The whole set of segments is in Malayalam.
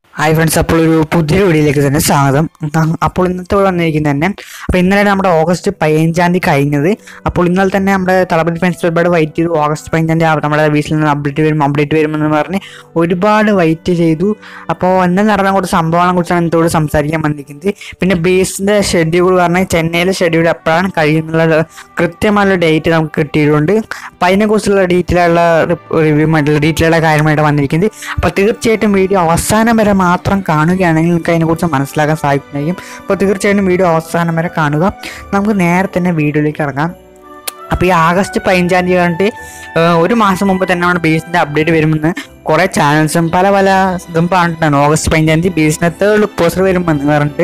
ഹായ് ഫ്രണ്ട്സ് അപ്പോൾ ഒരു പുതിയ വീഡിയോയിലേക്ക് തന്നെ സ്വാഗതം ഉം, അപ്പോൾ ഇന്നത്തെ ഇവിടെ വന്നിരിക്കുന്നത് തന്നെ അപ്പോൾ ഇന്നലെ നമ്മുടെ ഓഗസ്റ്റ് പതിനഞ്ചാം തീയതി കഴിഞ്ഞത് അപ്പോൾ ഇന്നലെ തന്നെ നമ്മുടെ തളപതി ഫാൻസ് ഒരുപാട് വെയിറ്റ് ചെയ്തു ഓഗസ്റ്റ് പതിനഞ്ചാം തീയതി നമ്മുടെ വീട്ടിൽ നിന്ന് അപ്ഡേറ്റ് വരും അപ്ഡേറ്റ് വരുമെന്ന് പറഞ്ഞ് ഒരുപാട് വെയിറ്റ് ചെയ്തു അപ്പോൾ ഇന്നലെ നടന്ന കുറച്ച് സംഭവങ്ങളെ കുറിച്ചാണ് എന്നോട് സംസാരിക്കാൻ വന്നിരിക്കുന്നത് പിന്നെ ബേസിൻ്റെ ഷെഡ്യൂൾ പറഞ്ഞാൽ ചെന്നൈയിലെ ഷെഡ്യൂൾ എപ്പോഴാണ് കഴിയുന്നുള്ള കൃത്യമായുള്ള ഡേറ്റ് നമുക്ക് കിട്ടിയിട്ടുണ്ട് അപ്പോൾ അതിനെക്കുറിച്ചുള്ള ഡീറ്റെയിൽ ആയുള്ള റിവ്യൂ ആയിട്ടുള്ള ഡീറ്റെയിൽ ആയിട്ടുള്ള കാര്യമായിട്ട് വന്നിരിക്കുന്നത് അപ്പോൾ തീർച്ചയായിട്ടും വീഡിയോ അവസാനം വരെ മാത്രം കാണുകയാണെങ്കിൽ നിങ്ങൾക്ക് അതിനെക്കുറിച്ച് മനസ്സിലാക്കാൻ സാധിക്കുന്നതായിരിക്കും അപ്പോൾ തീർച്ചയായിട്ടും വീഡിയോ അവസാനം വരെ കാണുക നമുക്ക് നേരെ തന്നെ വീഡിയോയിലേക്ക് ഇറങ്ങാം അപ്പോൾ ഈ ആഗസ്റ്റ് പതിനഞ്ചാം തീയതി കണ്ടിട്ട് ഒരു മാസം മുമ്പ് തന്നെ നമ്മുടെ ബേസിൻ്റെ അപ്ഡേറ്റ് വരുമെന്ന് കുറേ ചാനൽസും പല പല ഇതും പറഞ്ഞിട്ടാണ് ഓഗസ്റ്റ് പതിനഞ്ചാം തീയതി ബേസിൻ്റെ തേർഡ് ലുക്ക് പോസ്റ്റർ വരുമെന്ന് പറഞ്ഞിട്ട്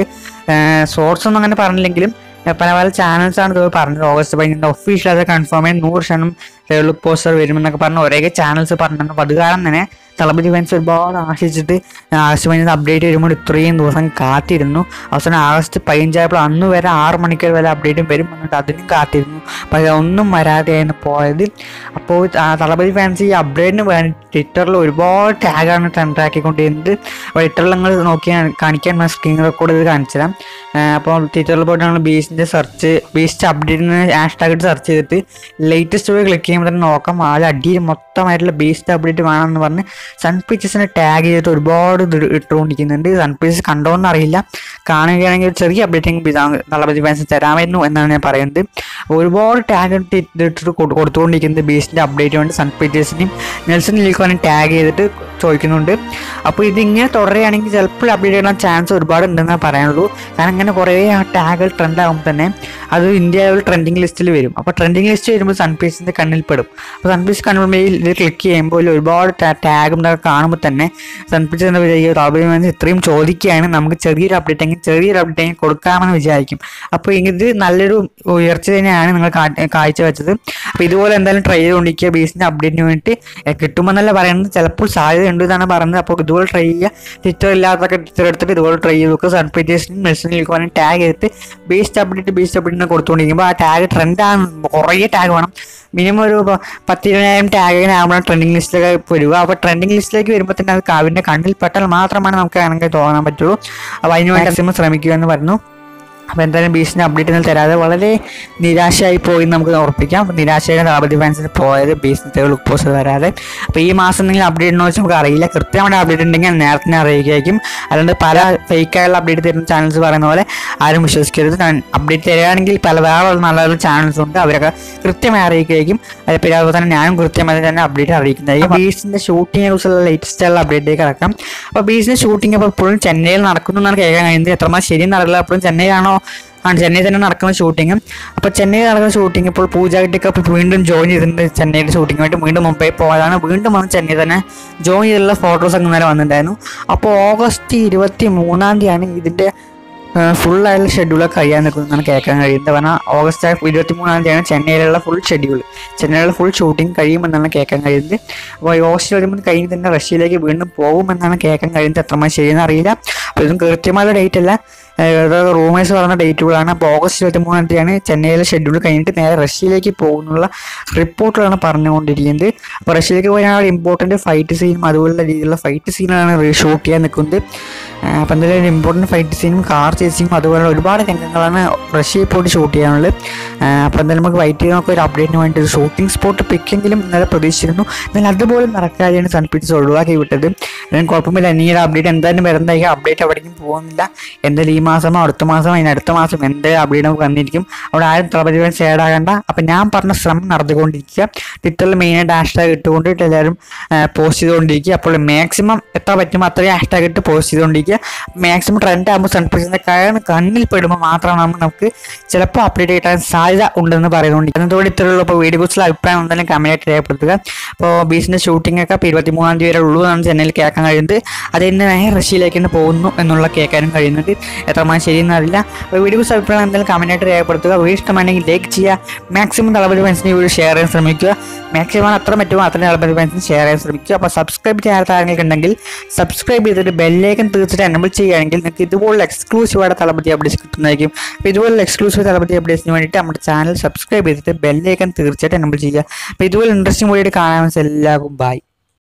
സോഴ്സ് ഒന്നും അങ്ങനെ പറഞ്ഞില്ലെങ്കിലും ഏഹ് പല പല ചാനൽസാണ് ഇത് പറഞ്ഞത് ഓഗസ്റ്റ് പതിനഞ്ചിൻ്റെ ഒഫീഷ്യൽ അത് കൺഫേം ആയി നൂറ് ശതമാനം തേർഡ് ലുക്ക് പോസ്റ്റർ വരുമെന്നൊക്കെ പറഞ്ഞ് ഒരേ ചാനൽസ് പറഞ്ഞിട്ടുണ്ട് അപ്പോൾ അത് കാരണം തന്നെ തളപതി ഫാൻസ് ഒരുപാട് ആശിച്ചിട്ട് ആഗസ്റ്റ് പതിനഞ്ച് അപ്ഡേറ്റ് വരുമ്പോൾ ഇത്രയും ദിവസം കാത്തിരുന്നു അവസാനം ആഗസ്റ്റ് പതിനഞ്ചായപ്പോൾ അന്ന് വരെ ആറ് മണിക്കൂർ വരെ അപ്ഡേറ്റും വരും എന്നിട്ട് അതിനും കാത്തിരുന്നു പക്ഷേ ഒന്നും വരാതെയാണ് പോയത് അപ്പോൾ ആ തളപതി ഫാൻസ് ഈ അപ്ഡേറ്റിന് വേണ്ടി ട്വിറ്ററിൽ ഒരുപാട് ടാഗാണ് ട്രെൻഡ് ആക്കിക്കൊണ്ടിരുന്നത് അപ്പോൾ ട്വിറ്ററിൽ നിങ്ങൾ നോക്കി കാണിക്കാൻ സ്ക്രീൻ റെക്കോർഡ് ചെയ്ത് കാണിച്ചു തരാം അപ്പോൾ ട്വിറ്ററിൽ പോയിട്ട് നമ്മൾ ബീസിൻ്റെ സെർച്ച് ബീസ്റ്റ് അപ്ഡേറ്റിന് ഹാഷ്ടാഗ് ഇട്ട് സെർച്ച് ചെയ്തിട്ട് ലേറ്റസ്റ്റ് പോയി ക്ലിക്ക് ചെയ്യുമ്പോൾ തന്നെ നോക്കാം ആ അടിയിൽ മൊത്തമായിട്ടുള്ള ബീസ്റ്റ് അപ്ഡേറ്റ് വേണമെന്ന് പറഞ്ഞ് സൺ പിക്ചേഴ്സിനെ ടാഗ് ചെയ്തിട്ട് ഒരുപാട് ഇത് ഇട്ടുകൊണ്ടിരിക്കുന്നുണ്ട് സൺ പിക്ചേഴ്സ് കണ്ടോന്ന് അറിയില്ല കാണുകയാണെങ്കിൽ ഒരു ചെറിയ അപ്ഡേറ്റിംഗ് തളപതി ഫാൻസ് തരാമായിരുന്നു എന്നാണ് ഞാൻ പറയുന്നത് ഒരുപാട് ടാഗ് ഇട്ടിട്ട് കൊടു- കൊടുത്തുകൊണ്ടിരിക്കുന്നത് ബീസിൻ്റെ അപ്ഡേറ്റ് വേണ്ടി സൺ പിക്ചേഴ്സിനെയും നെൽസൺ ലീക്കോനെ ടാഗ് ചെയ്തിട്ട് ചോദിക്കുന്നുണ്ട് അപ്പോൾ ഇതിങ്ങനെ തുടരുകയാണെങ്കിൽ ചിലപ്പോൾ അപ്ഡേറ്റ് ചെയ്യാൻ ചാൻസ് ഒരുപാട് ഉണ്ടെന്നാണ് പറയാനുള്ളൂ കാരണം അങ്ങനെ കുറേ ആ ടാഗുകൾ ട്രെൻഡ് ആകുമ്പോൾ തന്നെ അത് ഇന്ത്യയിൽ ട്രെൻഡിങ് ലിസ്റ്റിൽ വരും അപ്പോൾ ട്രെൻഡിങ് ലിസ്റ്റ് വരുമ്പോൾ സൺപീസിൻ്റെ കണ്ണിൽ പെടും അപ്പോൾ സൺപീസ് കണ്ണിൽ ഇത് ക്ലിക്ക് ചെയ്യുമ്പോൾ ഇതിൽ ഒരുപാട് ടാഗും ഇതൊക്കെ കാണുമ്പോൾ തന്നെ സൺപീസ് എന്താ വിചാരിക്കുക റോബിൻ മാൻസ് ഇത്രയും ചോദിക്കുകയാണ് നമുക്ക് ചെറിയൊരു അപ്ഡേറ്റ് എങ്കിൽ ചെറിയൊരു അപ്ഡേറ്റ് എങ്കിൽ കൊടുക്കാമെന്ന് വിചാരിക്കും അപ്പോൾ ഇത് നല്ലൊരു ഉയർച്ച തന്നെയാണ് നിങ്ങൾ കാ- കാഴ്ചവെച്ചത് അപ്പോൾ ഇതുപോലെ എന്തായാലും ട്രൈ ചെയ്തുകൊണ്ടിരിക്കുക ബീസിൻ്റെ അപ്ഡേറ്റിന് വേണ്ടിയിട്ട് എ, കിട്ടുമെന്നല്ല പറയുന്നത് ചിലപ്പോൾ സാധ്യത ഉണ്ട് എന്നാണ് പറയുന്നത് അപ്പോൾ ഇതുപോലെ ട്രൈ ചെയ്യുക ട്വിറ്റർ ഇല്ലാത്തൊക്കെ ട്വിറ്റർ എടുത്തിട്ട് ഇതുപോലെ ട്രൈ ചെയ്ത് നോക്കുക സൺപീറ്റേഴ്സിനും മെസ്സിനും നിൽക്കുവാനും ടാഗ് ചെയ്തിട്ട് ബേസ്റ്റ് അപ്ഡേറ്റ് ബേസ്റ്റ് അപ്ഡേറ്റ് കൊടുത്തുകൊണ്ടിരിക്കുമ്പോൾ ആ ടാഗ് ട്രെൻഡ് ആണ് കുറേ ടാഗ് വേണം മിനിമം ഒരു പ- പത്തിരുപതിനായിരം ടാഗിനാകുമ്പോൾ ട്രെൻഡിങ് ലിസ്റ്റിലൊക്കെ വരിക അപ്പോൾ ട്രെൻഡിങ് ലിസ്റ്റിലേക്ക് വരുമ്പോൾ തന്നെ അത് കാവിൻ്റെ കണ്ണിൽ പെട്ടാൽ മാത്രമാണ് നമുക്ക് വേണമെങ്കിൽ തോന്നാൻ പറ്റുള്ളൂ അപ്പോൾ അതിന് വേണ്ടി മാക്സിമം ശ്രമിക്കുക എന്ന് പറഞ്ഞു അപ്പോൾ എന്തായാലും ബീച്ചിൻ്റെ അപ്ഡേറ്റ് ഒന്നും തരാതെ വളരെ നിരാശയായി പോയി എന്ന് നമുക്ക് ഉറപ്പിക്കാം അപ്പോൾ നിരാശയായ ദാപതി ഫാൻസിന് പോയത് ബീച്ചിൻ്റെ ലുക്ക് പോസ്റ്റ് വരാതെ അപ്പോൾ ഈ മാസം എന്തെങ്കിലും അപ്ഡേറ്റ് ഉണ്ടോ വെച്ചാൽ നമുക്ക് അറിയില്ല കൃത്യമായിട്ട് അപ്ഡേറ്റ് ഉണ്ടെങ്കിൽ ഞാൻ നേരത്തെ തന്നെ അറിയിക്കുകയായിരിക്കും അല്ലാണ്ട് പല ഫേക്കായുള്ള അപ്ഡേറ്റ് തരുന്ന ചാനൽസ് പറയുന്ന പോലെ ആരും വിശ്വസിക്കരുത് ഞാൻ അപ്ഡേറ്റ് തരികയാണെങ്കിൽ പല വേറെ നല്ല നല്ല ചാനൽസ് ഉണ്ട് അവരൊക്കെ കൃത്യമായി അറിയിക്കുകയായിരിക്കും അത് പിന്നെ അതുപോലെ തന്നെ ഞാനും കൃത്യമായി തന്നെ അപ്ഡേറ്റ് അറിയിക്കുന്നതായിരിക്കും ബീച്ചിൻ്റെ ഷൂട്ടിങ്ങിനെ കുറിച്ചുള്ള ലേറ്റസ്റ്റ് ആയുള്ള അപ്ഡേറ്റിലേക്ക് കിടക്കാം അപ്പോൾ ബീച്ചിൻ്റെ ഷൂട്ടിംഗ് അപ്പോൾ ഇപ്പോഴും ചെന്നൈയിൽ നടക്കുന്നു എന്നാണ് കേൾക്കാൻ കഴിയുന്നത് എത്രമാത്രം ശരിയെന്ന് അറിയില്ല അപ്പോഴും ചെന്നൈയാണോ ആണ് ചെന്നൈ തന്നെ നടക്കുന്ന ഷൂട്ടിങ് അപ്പോൾ ചെന്നൈയിൽ നടക്കുന്ന ഷൂട്ടിംഗ് ഇപ്പോൾ പൂജാഗിട്ടൊക്കെ ഇപ്പോൾ വീണ്ടും ജോയിൻ ചെയ്തിട്ടുണ്ട് ചെന്നൈയുടെ ഷൂട്ടിംഗ് വേണ്ടി വീണ്ടും മുംബൈ പോയതാണ് വീണ്ടും വന്ന് ചെന്നൈ തന്നെ ജോയിൻ ചെയ്തിട്ടുള്ള ഫോട്ടോസ് ഒക്കെ ഇന്നലെ വന്നിട്ടുണ്ടായിരുന്നു അപ്പോൾ ഓഗസ്റ്റ് ഇരുപത്തി മൂന്നാം തീയതിയാണ് ഇതിൻ്റെ ഫുള്ളായുള്ള ഷെഡ്യൂളൊക്കെ കഴിയാൻ നിൽക്കുന്നതാണ് കേൾക്കാൻ കഴിയുന്നത് പറഞ്ഞാൽ ഓഗസ്റ്റ് ഇരുപത്തി മൂന്നാം തീയതിയാണ് ചെന്നൈയിലുള്ള ഫുൾ ഷെഡ്യൂൾ ചെന്നൈയിലുള്ള ഫുൾ ഷൂട്ടിംഗ് കഴിയുമെന്നാണ് കേൾക്കാൻ കഴിയുന്നത് അപ്പോൾ ഈ ഓഗസ്റ്റ് ഇരുപത്തി കഴിഞ്ഞ് തന്നെ റഷ്യയിലേക്ക് വീണ്ടും പോകുമെന്നാണ് കേൾക്കാൻ കഴിയുന്നത് എത്രമാത്രം ശരിയെന്ന് അറിയില്ല അപ്പോൾ ഇതും കൃത്യമായ ഡേറ്റ് അല്ല റൂമേഴ്സ് പറഞ്ഞ ഡേറ്റുകളാണ് അപ്പോൾ ഓഗസ്റ്റ് ഇരുപത്തി മൂന്നാം തീയതിയാണ് ചെന്നൈയിലെ ഷെഡ്യൂൾ കഴിഞ്ഞിട്ട് നേരെ റഷ്യയിലേക്ക് പോകുന്നുള്ള റിപ്പോർട്ടുകളാണ് പറഞ്ഞുകൊണ്ടിരിക്കുന്നത് അപ്പോൾ റഷ്യയിലേക്ക് പോയാൽ ഇമ്പോർട്ടൻറ്റ് ഫൈറ്റ് സീനും അതുപോലുള്ള രീതിയിലുള്ള ഫൈറ്റ് സീനാണ് ഷൂട്ട് ചെയ്യാൻ നിൽക്കുന്നത് അപ്പോൾ എന്തായാലും ഒരു ഇമ്പോർട്ടൻറ്റ് ഫൈറ്റ് സീനും കാർ ചേസിങ്ങും അതുപോലെ ഒരുപാട് രംഗങ്ങളാണ് റഷ്യയിൽ പോയിട്ട് ഷൂട്ട് ചെയ്യാനുള്ളത് അപ്പോൾ എന്തായാലും നമുക്ക് വൈറ്റ് ചെയ്ത് നമുക്ക് ഒരു അപ്ഡേറ്റിന് വേണ്ടി ഒരു ഷൂട്ടിംഗ് സ്പോട്ട് പിക്കെങ്കിലും ഇന്നലെ പ്രതീക്ഷിച്ചിരുന്നു എന്നാൽ അതുപോലും നടക്കാതെയാണ് സൺപിറ്റ്സ് ഒഴിവാക്കി വിട്ടത് എന്നാലും കുഴപ്പമില്ല ഇനി ഒരു അപ്ഡേറ്റ് എന്തായാലും വരുന്നതായിരിക്കും അപ്ഡേറ്റ് എവിടേക്കും പോകുന്നില്ല എന്തായാലും ഈ മാസമോ അടുത്ത മാസമോ അതിന് അടുത്ത മാസം എന്തായാലും അപ്ഡേറ്റ് നമുക്ക് വന്നിരിക്കും അവിടെ ആരും തളപതി ഷെയർ ആകണ്ട അപ്പം ഞാൻ പറഞ്ഞ ശ്രമം നടന്നുകൊണ്ടിരിക്കുക ട്വിറ്ററിൽ മെയിനായിട്ട് ഹാഷ്ടാഗ് ഇട്ടുകൊണ്ടിട്ട് എല്ലാവരും പോസ്റ്റ് ചെയ്തുകൊണ്ടിരിക്കുക അപ്പോൾ മാക്സിമം എത്ര പറ്റുമോ അത്രയും ഹാഷ്ടാഗ് ഇട്ട് പോസ്റ്റ് ചെയ്തുകൊണ്ടിരിക്കുക മാക്സിമം ട്രെൻഡ് ആകുമ്പോൾ സൺപ്രൈസിൻ്റെ കാരണം കണ്ണിൽ പെടുമ്പോൾ മാത്രമാണ് നമുക്ക് ചിലപ്പോൾ അപ്ഡേറ്റ് കിട്ടാൻ സാധ്യത ഉണ്ടെന്ന് പറയുന്നുണ്ട് അതോടെ ഇത്രയുള്ള ഇപ്പോൾ വീഡിയോ കുറിച്ചുള്ള അഭിപ്രായം എന്തായാലും കമൻറ്റായിട്ട് രേഖപ്പെടുത്തുക അപ്പോൾ ബീച്ചിൻ്റെ ഷൂട്ടിംഗ് ഒക്കെ ഇപ്പോൾ ഇരുപത്തി മൂന്നാം തീയതി വരെ ഉള്ളൂ എന്നാണ് ചെന്നൈയിൽ കേൾക്കാൻ കഴിയുന്നത് അത് ഇന്ന് നേരെ റഷ്യയിലേക്ക് തന്നെ പോകുന്നു എന്നുള്ള കേൾക്കാനും കഴിയുന്നുണ്ട് എത്രമാത്രം ശരിയെന്ന് അറിയില്ല അപ്പോൾ വീഡിയോ കുറിച്ച് അഭിപ്രായം എന്തായാലും കമൻറ്റായിട്ട് രേഖപ്പെടുത്തുക വീഡിയോ ഇഷ്ടമാണെങ്കിൽ ലൈക്ക് ചെയ്യുക മാക്സിമം തളപതി ഫാൻസിന് വീഡിയോ ഷെയർ ചെയ്യാൻ ശ്രമിക്കുക മാക്സിമം അത്ര പറ്റുമോ അത്രയും തളപതി ഫാൻസിന് ഷെയർ ചെയ്യാൻ ശ്രമിക്കുക അപ്പോൾ സബ്സ്ക്രൈബ് ചെയ്യാത്ത ആരെങ്കിലും ഉണ്ടെങ്കിൽ സബ്സ്ക്രൈബ് ചെയ്തിട്ട് ബെല്ലേക്കൻ തീർച്ചയായിട്ടും എനബിൾ ചെയ്യുകയാണെങ്കിൽ നിങ്ങൾക്ക് ഇതുപോലുള്ള എക്സ്ക്ലൂസീവ് ആയിട്ട് തളപതി അപ്ഡേറ്റ്സ് കിട്ടുന്നതായിരിക്കും അപ്പോൾ ഇതുപോലുള്ള എക്സ്ക്ലൂസീവ് തളപതി അപ്ഡേറ്റ്സിന് വേണ്ടിയിട്ട് നമ്മുടെ ചാനൽ സബ്സ്ക്രൈബ് ചെയ്തിട്ട് ബെല്ലേക്കൻ തീർച്ചയായിട്ടും എനബിൾ ചെയ്യുക അപ്പോൾ ഇതുപോലെ ഇൻട്രസ്റ്റിംഗ് വീഡിയോ കാണാൻ എല്ലാവർക്കും ബൈ